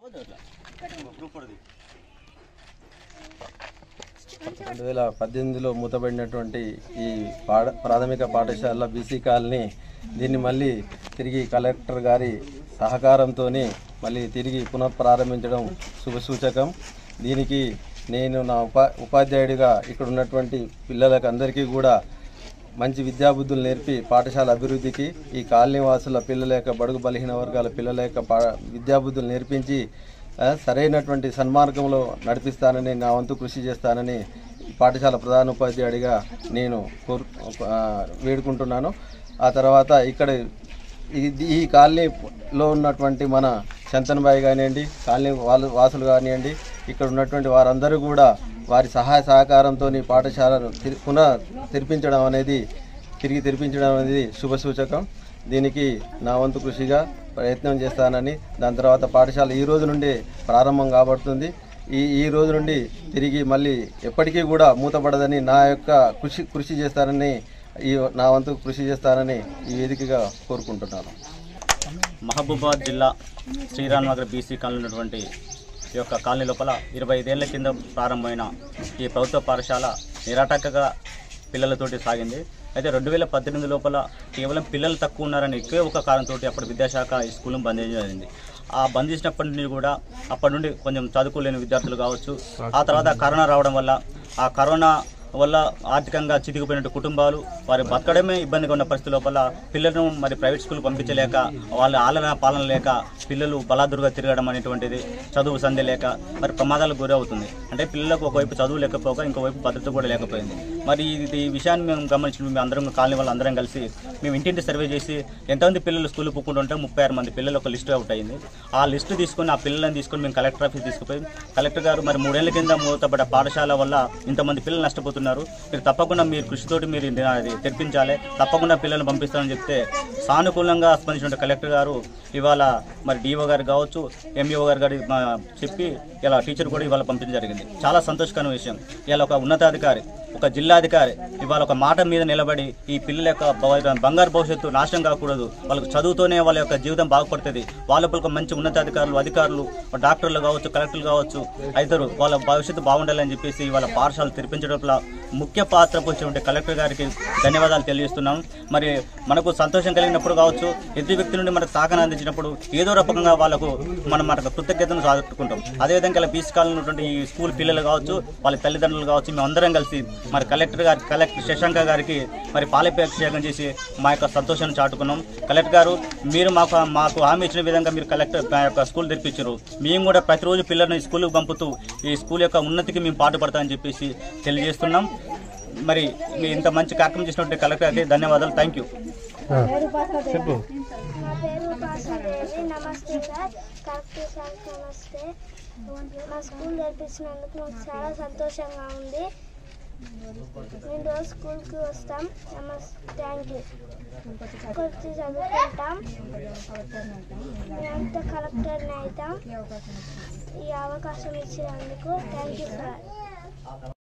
రెండు వేల పద్దెనిమిదిలో మూతపడినటువంటి ఈ పాఠ ప్రాథమిక పాఠశాల బీసీ కాలనీ దీన్ని మళ్ళీ తిరిగి కలెక్టర్ గారి సహకారంతో మళ్ళీ తిరిగి పునఃప్రారంభించడం శుభసూచకం దీనికి నేను నా ఉపా ఉపాధ్యాయుడిగా ఇక్కడ ఉన్నటువంటి పిల్లలకు అందరికీ కూడా మంచి విద్యాబుద్ధులు నేర్పి పాఠశాల అభివృద్ధికి ఈ కాలనీ వాసుల పిల్లల యొక్క బడుగు బలహీన వర్గాల పిల్లల యొక్క పా విద్యాబుద్ధులు నేర్పించి ఆ, సరైనటువంటి సన్మార్గంలో నడిపిస్తానని నా వంతు కృషి చేస్తానని ఈ పాఠశాల ప్రధాన ఉపాధ్యాయుడిగా నేను కోరు ఆ, వేడుకుంటున్నాను ఆ తర్వాత ఇక్కడ ఇది ఈ కాలనీలో ఉన్నటువంటి మన చంతన్బాయి కానివ్వండి కాలనీ వాళ్ళు వాసులు కానివ్వండి ఇక్కడ ఉన్నటువంటి వారందరూ కూడా వారి సహాయ సహకారంతో పాఠశాలను తిరి- పునః తెరిపించడం అనేది తిరిగి తెరిపించడం అనేది శుభ సూచకం దీనికి నా వంతు కృషిగా ప్రయత్నం చేస్తానని దాని తర్వాత పాఠశాల ఈ రోజు నుండి ప్రారంభం కాబడుతుంది ఈ ఈ రోజు నుండి తిరిగి మళ్ళీ ఎప్పటికీ కూడా మూతపడదని నా యొక్క కృషి కృషి చేస్తానని ఈ నా వంతు కృషి చేస్తానని ఈ వేదికగా కోరుకుంటున్నాను మహబూబాద్ జిల్లా శ్రీరామ్ నగర్ బీసీ కాలనీ ఉన్నటువంటి ఈ యొక్క కాలనీ లోపల ఇరవై ఐదేళ్ల కింద ప్రారంభమైన ఈ ప్రభుత్వ పాఠశాల నిరాటకగా పిల్లలతోటి సాగింది అయితే రెండు వేల పద్దెనిమిది లోపల కేవలం పిల్లలు తక్కువ ఉన్నారని ఎక్కువే ఒక కారణంతో అప్పుడు విద్యాశాఖ ఈ స్కూల్ను బంద్ చేయడం జరిగింది ఆ బంద్ చేసినప్పటి నుండి కూడా అప్పటి నుండి కొంచెం చదువుకోలేని విద్యార్థులు కావచ్చు ఆ తర్వాత కరోనా రావడం వల్ల ఆ కరోనా వల్ల ఆర్థికంగా చితికిపోయిన కుటుంబాలు వారి బతకడమే ఇబ్బందిగా ఉన్న పరిస్థితి లోపల పిల్లలను మరి ప్రైవేట్ స్కూల్ పంపించలేక వాళ్ళ ఆలన పాలన లేక పిల్లలు బలాదురుగా తిరగడం అనేటువంటిది చదువు సంధి లేక మరి ప్రమాదాలకు గురవుతుంది అంటే పిల్లలకు ఒకవైపు చదువు లేకపోగా ఇంకోవైపు భద్రత కూడా లేకపోయింది మరి ఇది ఈ విషయాన్ని మేము గమనించిన మేము అందరం కాలనీ వాళ్ళు అందరం కలిసి మేము ఇంటింటి సర్వే చేసి ఎంతమంది పిల్లలు స్కూల్ పుక్కుంటుంటే ముప్పై ఆరు మంది పిల్లలు ఒక లిస్ట్ అవుట్ అయింది ఆ లిస్టు తీసుకొని ఆ పిల్లలను తీసుకొని మేము కలెక్టర్ ఆఫీస్ తీసుకుపోయి కలెక్టర్ గారు మరి మూడేళ్ల కింద మూతపడ్డ పాఠశాల వల్ల ఇంతమంది పిల్లలు నష్టపోతున్నారు మీరు తప్పకుండా మీరు కృషితోటి మీరు ఇది- అది తెప్పించాలి తప్పకుండా పిల్లల్ని పంపిస్తామని చెప్తే సానుకూలంగా స్పందించిన కలెక్టర్ గారు ఇవాళ మరి డిఓ గారు కావచ్చు ఎంఈఓ గారు గారి మా చెప్పి ఇలా టీచర్ కూడా ఇవాళ పంపించడం జరిగింది చాలా సంతోషకరమైన విషయం ఇవాళ ఒక ఉన్నతాధికారి ఒక జిల్లాధికారి ఇవాళ ఒక మాట మీద నిలబడి ఈ పిల్లల యొక్క భవ- బంగారు భవిష్యత్తు నాశనం కాకూడదు వాళ్ళకి చదువుతోనే వాళ్ళ యొక్క జీవితం బాగుపడుతుంది వాళ్ళ ఒక మంచి ఉన్నతాధికారులు అధికారులు డాక్టర్లు కావచ్చు కలెక్టర్లు కావచ్చు ఇద్దరు వాళ్ళ భవిష్యత్తు బాగుండాలని చెప్పేసి వాళ్ళ పాఠశాలలు తెరిపించడంలో ముఖ్య పాత్ర పోసినటువంటి కలెక్టర్ గారికి ధన్యవాదాలు తెలియజేస్తున్నాం మరి మనకు సంతోషం కలిగినప్పుడు కావచ్చు ఎదుటి వ్యక్తి నుండి మనకు సాగన అందించినప్పుడు ఏదో రకంగా వాళ్ళకు మనం మనకు కృతజ్ఞతను సాగుకుంటాం అదేవిధంగా ఇలా బీచ్ కాలంలో ఉన్నటువంటి ఈ స్కూల్ పిల్లలు కావచ్చు వాళ్ళ తల్లిదండ్రులు కావచ్చు మేము అందరం కలిసి మరి కలెక్టర్ గారి కలెక్టర్ శశాంక గారికి మరి పాలభిషేకం చేసి మా యొక్క సంతోషాన్ని చాటుకున్నాం కలెక్టర్ గారు మీరు మాకు మాకు హామీ ఇచ్చిన విధంగా మీరు కలెక్టర్ మా యొక్క స్కూల్ తెరిపించారు మేము కూడా ప్రతిరోజు పిల్లల్ని స్కూల్కి పంపుతూ ఈ స్కూల్ యొక్క ఉన్నతికి మేము పాటుపడతామని చెప్పేసి తెలియజేస్తున్నాం మరి మీ ఇంత మంచి కార్యక్రమం చేసినటువంటి కలెక్టర్ గారికి ధన్యవాదాలు థ్యాంక్ యూ చెప్పు నా పేరు ఉపాసాదేవి నమస్తే సార్ కలెక్టర్ సార్ నమస్తే మా స్కూల్ నేర్పించినందుకు నాకు చాలా సంతోషంగా ఉంది మేము రోజు స్కూల్కి వస్తాం నమస్తే థ్యాంక్ యూ కొద్ది చదువుకుంటాం మేమంతా కలెక్టర్ని అవుతాం ఈ అవకాశం ఇచ్చినందుకు థ్యాంక్ యూ సార్